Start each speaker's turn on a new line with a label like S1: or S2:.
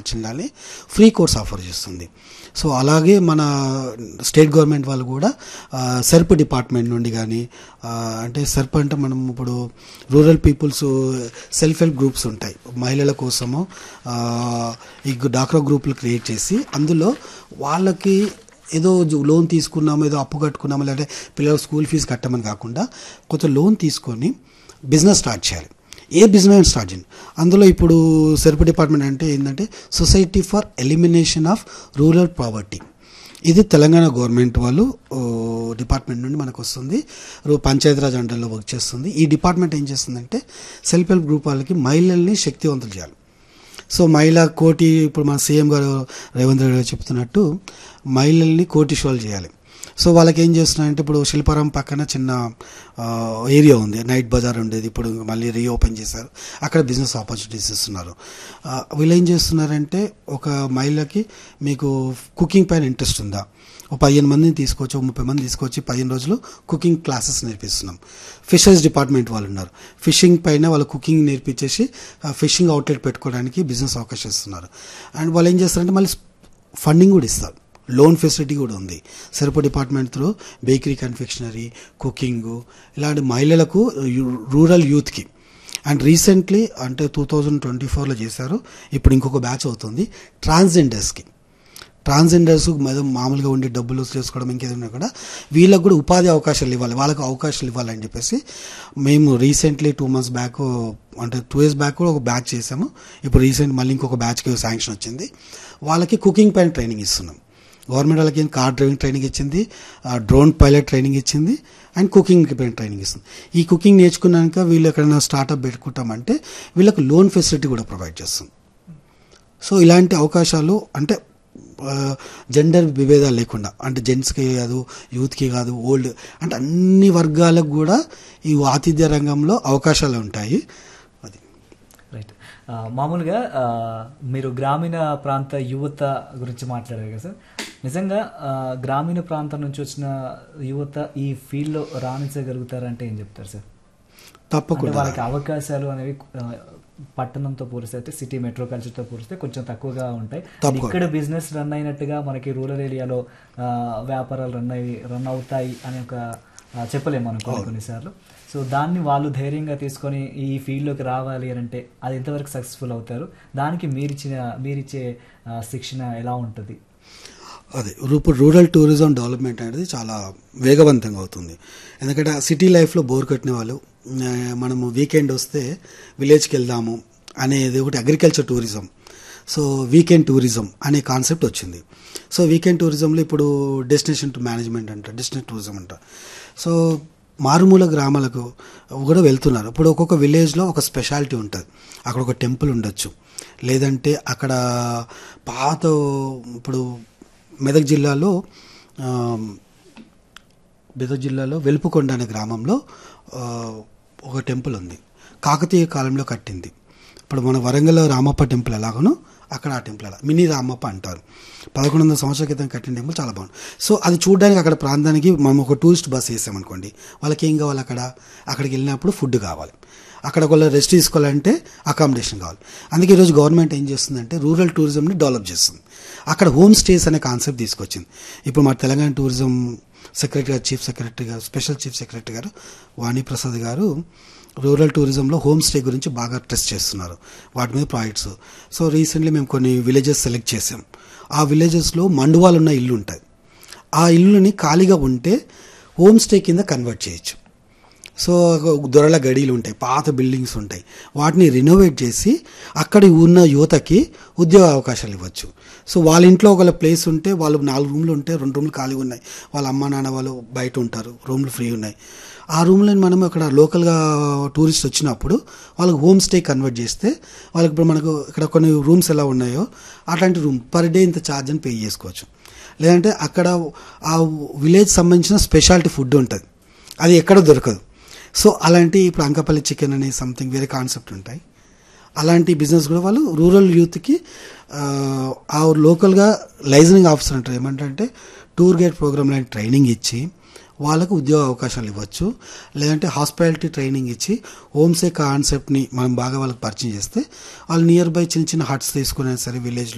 S1: జిల్లాని free course offer చేస్తుంది so అలాగే మన స్టేట్ గవర్నమెంట్ వాళ్ళు కూడా ఆ, సెర్ప్ డిపార్ట్మెంట్ నుండి కానీ ఆ, అంటే సెర్ప్ అంటే మనం ఇప్పుడు rural people's self help groups ఉంటాయి మహిళల కోసము ఆ, ఈ డాక్రా గ్రూపులు క్రియేట్ చేసి అందులో వాళ్ళకి ఏదో జు- లోన్ తీసుకున్నాము ఏదో అప్పు కట్టుకున్నాము లేదంటే పిల్లలకు స్కూల్ ఫీజు కట్టమని కాకుండా కొంచెం లోన్ తీసుకొని బిజినెస్ స్టార్ట్ చేయాలి ఏ బిజినెస్ స్టార్ట్ చేయండి అందులో ఇప్పుడు సెర్ప్ డిపార్ట్మెంట్ అంటే ఏంటంటే society for elimination of rural poverty ఇది తెలంగాణ గవర్నమెంట్ వాళ్ళు ఓ, డిపార్ట్మెంట్ నుండి మనకు వస్తుంది రూ- పంచాయతీరాజ్ అండర్లో వర్క్ చేస్తుంది ఈ డిపార్ట్మెంట్ ఏం చేస్తుందంటే సెల్ఫ్ హెల్ప్ గ్రూప్ వాళ్ళకి మహిళల్ని శక్తివంతులు చేయాలి సో మహిళా కోటి ఇప్పుడు మన సీఎం గారు రేవంత్ రెడ్డి గారు చెప్తున్నట్టు మహిళల్ని కోటీశ్వరులు చేయాలి సో వాళ్ళకి ఏం చేస్తున్నారంటే ఇప్పుడు శిల్పారాం పక్కన చిన్న ఆ, ఏరియా ఉంది నైట్ బజార్ ఉండేది ఇప్పుడు మళ్ళీ రీఓపెన్ చేశారు అక్కడ బిజినెస్ ఆపర్చునిటీస్ ఇస్తున్నారు ఆ, వీళ్ళు ఏం చేస్తున్నారంటే ఒక మహిళకి మీకు కుకింగ్ పైన ఇంట్రెస్ట్ ఉందా ఒక పదిహేను మందిని తీసుకొచ్చి ఒక ముప్పై మంది తీసుకొచ్చి పదిహేను రోజులు కుకింగ్ క్లాసెస్ నేర్పిస్తున్నాం ఫిషర్స్ డిపార్ట్మెంట్ వాళ్ళు ఉన్నారు ఫిషింగ్ పైన వాళ్ళు కుకింగ్ నేర్పించేసి ఫిషింగ్ అవుట్లెట్ పెట్టుకోవడానికి బిజినెస్ అవకాశం ఇస్తున్నారు అండ్ వాళ్ళు ఏం చేస్తారంటే మళ్ళీ ఫండింగ్ కూడా ఇస్తారు లోన్ ఫెసిలిటీ కూడా ఉంది సరిపో department through bakery confectionery cooking ఇలాంటి మహిళలకు యు- రూరల్ యూత్కి అండ్ రీసెంట్లీ అంటే టూ థౌజండ్ ట్వంటీ ఫోర్లో చేశారు ఇప్పుడు ఇంకొక బ్యాచ్ అవుతుంది ట్రాన్స్జెండర్స్కి ట్రాన్స్జెండర్స్ మీద మామూలుగా ఉండే డబ్బులు చేసుకోవడం ఇంకేదైనా కూడా వీళ్ళకి కూడా ఉపాధి అవకాశాలు ఇవ్వాలి వాళ్ళకు అవకాశాలు ఇవ్వాలని చెప్పేసి మేము రీసెంట్లీ టూ మంత్స్ బ్యాక్ అంటే టూ ఇయర్స్ బ్యాక్ కూడా ఒక బ్యాచ్ చేసాము ఇప్పుడు రీసెంట్ మళ్ళీ ఇంకొక బ్యాచ్కి శాంక్షన్ వచ్చింది వాళ్ళకి కుకింగ్ పైన ట్రైనింగ్ ఇస్తున్నాం గవర్నమెంట్ వాళ్ళకి కార్ డ్రైవింగ్ ట్రైనింగ్ ఇచ్చింది డ్రోన్ పైలట్ ట్రైనింగ్ ఇచ్చింది అండ్ కుకింగ్ పైన ట్రైనింగ్ ఇస్తుంది ఈ కుకింగ్ నేర్చుకున్నాక వీళ్ళు ఎక్కడైనా స్టార్ట్అప్ పెట్టుకుంటామంటే వీళ్ళకి లోన్ ఫెసిలిటీ కూడా ప్రొవైడ్ చేస్తుంది సో ఇలాంటి అవకాశాలు అంటే జెండర్ విభేదాలు లేకుండా అంటే జెంట్స్కి కాదు యూత్కి కాదు ఓల్డ్ అంటే అన్ని వర్గాలకు కూడా ఈ ఆతిథ్య రంగంలో అవకాశాలు ఉంటాయి అది
S2: రైట్ ఆ, మామూలుగా ఆ, మీరు గ్రామీణ ప్రాంత యువత గురించి మాట్లాడారు కదా సార్ నిజంగా ఆ, గ్రామీణ ప్రాంతం నుంచి వచ్చిన యువత ఈ ఫీల్డ్లో రాణించగలుగుతారంటే ఏం చెప్తారు సార్ అంటే
S1: తప్పకుండా
S2: వాళ్ళకి అవకాశాలు అనేవి ఆ, పట్టణంతో పోలిస్తే అయితే సిటీ మెట్రో కల్చర్తో పోలిస్తే కొంచెం తక్కువగా ఉంటాయి
S1: తక్కువ.
S2: ఇక్కడ బిజినెస్ రన్ అయినట్టుగా మనకి రూరల్ ఏరియాలో ఆ, వ్యాపారాలు రన్ అయ్యి రన్ అవుతాయి అని ఒక ఆ, చెప్పలేము మనం కొన్ని కొన్నిసార్లు సో దాన్ని వాళ్ళు ధైర్యంగా తీసుకొని ఈ ఫీల్డ్లోకి రావాలి అని అంటే అది ఎంతవరకు సక్సెస్ఫుల్ అవుతారు దానికి మీరిచ్చిన మీరిచ్చే ఆ, శిక్షణ ఎలా ఉంటుంది
S1: అదే ఇప్పుడు రూరల్ టూరిజం డెవలప్మెంట్ అనేది చాలా వేగవంతంగా అవుతుంది ఎందుకంటే సిటీ లైఫ్లో బోర్ కొట్టిన వాళ్ళు ఆ, మనము వీకెండ్ వస్తే విలేజ్కి వెళ్దాము అనేది ఒకటి agriculture tourism so weekend tourism అనే కాన్సెప్ట్ వచ్చింది సో వీకెండ్ టూరిజంలో ఇప్పుడు డెస్టినేషన్ టు మేనేజ్మెంట్ అంట డెస్టినేషన్ టూరిజం అంట సో మారుమూల గ్రామాలకు కూడా వెళ్తున్నారు ఇప్పుడు ఒక్కొక్క విలేజ్లో ఒక స్పెషాలిటీ ఉంటుంది అక్కడ ఒక టెంపుల్ ఉండొచ్చు లేదంటే అక్కడ పాత ఇప్పుడు మెదక్ జిల్లాలో ఆ, మెదక్ జిల్లాలో వెలుపుకొండ అనే గ్రామంలో ఆ, ఒక టెంపుల్ ఉంది కాకతీయ కాలంలో కట్టింది ఇప్పుడు మన వరంగల్లో రామప్ప టెంపుల్ ఎలాగనో అక్కడ ఆ టెంపుల్ అలా మినీ రామప్ప అంటారు పదకొండు వందల సంవత్సరాల క్రితం కట్టిన టెంపుల్ చాలా బాగుంది సో అది చూడడానికి అక్కడ ప్రాంతానికి మనం ఒక టూరిస్ట్ బస్ వేసామనుకోండి వాళ్ళకి ఏం కావాలి అక్కడ అక్కడికి వెళ్ళినప్పుడు ఫుడ్ కావాలి అక్కడ ఒకళ్ళు రెస్ట్ తీసుకోవాలంటే అకామిడేషన్ కావాలి అందుకే ఈరోజు గవర్నమెంట్ ఏం చేస్తుందంటే రూరల్ టూరిజంని డెవలప్ చేస్తుంది అక్కడ హోమ్ స్టేస్ అనే కాన్సెప్ట్ తీసుకొచ్చింది ఇప్పుడు మా తెలంగాణ టూరిజం సెక్రటరీ గారు చీఫ్ సెక్రటరీ గారు స్పెషల్ చీఫ్ సెక్రటరీ గారు వాణిప్రసాద్ గారు రూరల్ టూరిజంలో హోమ్ స్టే గురించి బాగా టెస్ట్ చేస్తున్నారు వాటి మీద ప్రాజెక్ట్స్ సో రీసెంట్లీ మేము కొన్ని విలేజెస్ సెలెక్ట్ చేసాం ఆ విలేజెస్లో మండువాలు ఉన్న ఇల్లు ఉంటాయి ఆ ఇల్లుని ఖాళీగా ఉంటే హోమ్ స్టే కింద కన్వర్ట్ చేయొచ్చు సో దొరల గడీలు ఉంటాయి పాత బిల్డింగ్స్ ఉంటాయి వాటిని రినోవేట్ చేసి అక్కడ ఉన్న యువతకి ఉద్యోగ అవకాశాలు ఇవ్వచ్చు సో వాళ్ళ ఇంట్లో ఒక ప్లేస్ ఉంటే వాళ్ళు నాలుగు రూమ్లు ఉంటే రెండు రూమ్లు ఖాళీగా ఉన్నాయి వాళ్ళ అమ్మ నాన్న వాళ్ళు బయట ఉంటారు రూమ్లు ఫ్రీ ఉన్నాయి ఆ రూమ్లను మనం అక్కడ లోకల్గా టూరిస్ట్ వచ్చినప్పుడు వాళ్ళకి హోమ్ స్టే కన్వర్ట్ చేస్తే వాళ్ళకి ఇప్పుడు మనకు ఇక్కడ కొన్ని రూమ్స్ ఎలా ఉన్నాయో అట్లాంటి రూమ్ పర్ డే ఇంత ఛార్జ్ అని పే చేసుకోవచ్చు లేదంటే అక్కడ ఆ విలేజ్ సంబంధించిన స్పెషాలిటీ ఫుడ్ ఉంటుంది అది ఎక్కడ దొరకదు సో అలాంటి ఇప్పుడు అంకపల్లి చికెన్ అనే సంథింగ్ వేరే కాన్సెప్ట్ ఉంటాయి అలాంటి బిజినెస్ కూడా వాళ్ళు రూరల్ యూత్కి ఆ, ఆ లోకల్గా లైజనింగ్ ఆఫీసర్ అంటారు ఏమంటే టూర్ గైడ్ ప్రోగ్రామ్ లాంటి ట్రైనింగ్ ఇచ్చి వాళ్ళకు ఉద్యోగ అవకాశాలు ఇవ్వచ్చు లేదంటే హాస్పిటాలిటీ ట్రైనింగ్ ఇచ్చి హోమ్ సే కాన్సెప్ట్ని మనం బాగా వాళ్ళకి పరిచయం చేస్తే వాళ్ళు నియర్ బై చిన్న చిన్న హట్స్ తీసుకునే సరే విలేజ్లో